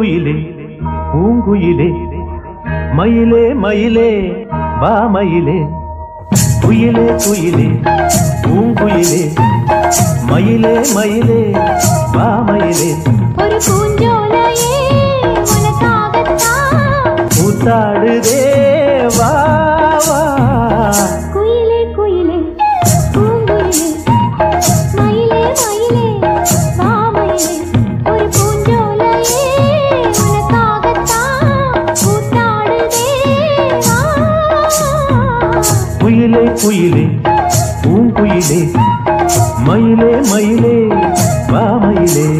பூங்குயிலே பூங்குயிலே மயிலே மயிலே வா மயிலே குயிலே குயிலே பூங்குயிலே மயிலே மயிலே வா மயிலே ஒரு பூஞ்சோலையே உனக்காகத்தான் கூத்தாடுதே வா வா குயிலே குயிலே பூங்குயிலே மயிலே மயிலே வா மயிலே ஒரு பூஞ்சோலையே உனக்காகத்தான் கூத்தாடுதே வா குயிலே குயிலே பூங்குயிலே மயிலே மயிலே வா மயிலே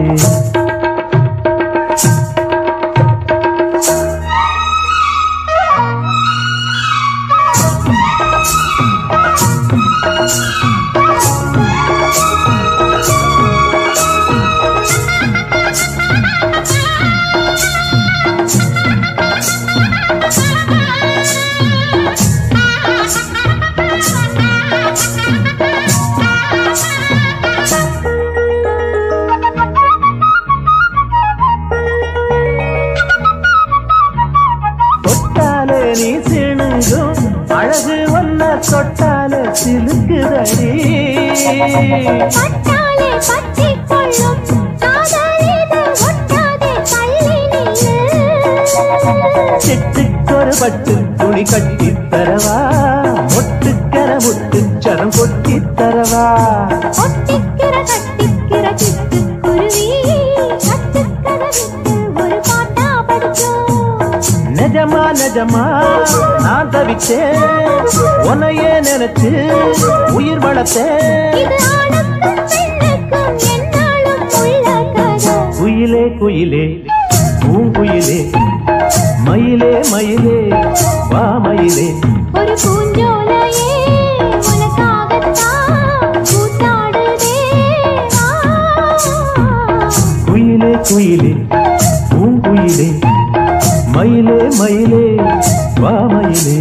தொட்டாலே நீ சிணுங்கும் அழகு ஒன்ன தொட்டாலே சிலுக்குதடி பட்டாலே பற்றிக் கொள்ளும் காதலிது ஒட்டாதே தள்ளி நில்லு சிட்டுக்கொரு பட்டு துணி கட்டித் தரவா மொட்டுக்கர முட்டுச்சரம் கொட்டித் தரவா ஒட்டிக்கிற கட்டிக்கிற சிட்டுக்குருவி கட்டுக்கதை விட்டு ஒரு பாட்டா படிச்சோம் நிஜமா நிஜமா நான் தவிச்சேன் உன்னையே நினைச்சு உயிர் வளர்த்தேன் இது ஆணுக்கும் பெண்ணுக்கும் என்னாலும் உள்ள கதை குயிலே குயிலே பூங்குயிலே மயிலே மயிலே வா மயிலே ஒரு பூஞ்சோலையே உனக்காகத்தான் கூத்தாடுதே வா. குயிலே குயிலே பூங்குயிலே மயிலே மயிலே வா மயிலே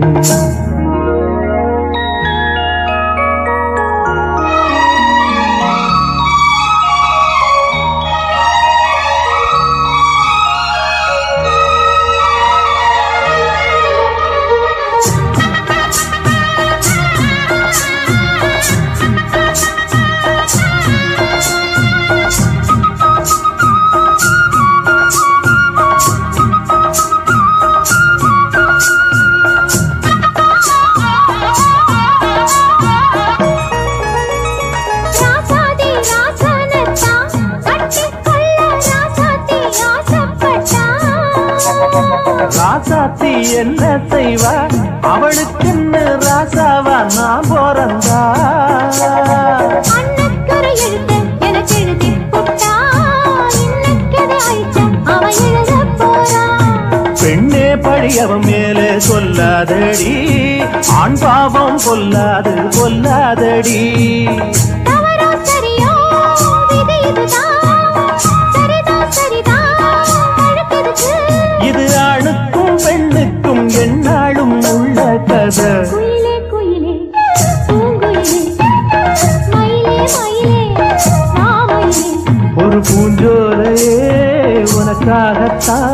ராசாதி ராசனத்தான் கட்டிக்கொள்ள ராசாத்தி ஆசைப்பட்டான் ராசாத்தி என்ன செய்வா அவளுக்குன்னு ராசாவா நான் பிறந்தா அன்னக்கரை எழுத்து எனக்கு எழுதி போட்டா இன்னக்கதை அழிச்ச அவன் எழுத போறான் பெண்ணே பழியவன் மேலே சொல்லாதடி ஆண் பாவம் கொல்லாது கொல்லாதடி தவறோ சரியோ விதி இதுதான் சரிதான் சரிதான் அழுத்ததுக்கு இது ஆணுக்கும் பெண்ணுக்கும் எந்நாளும் உள்ள கதை குயிலே குயிலே பூங்குயிலே மயிலே மயிலே மாமயிலே ஒரு பூஞ்சோலையே உனக்காகத்தான்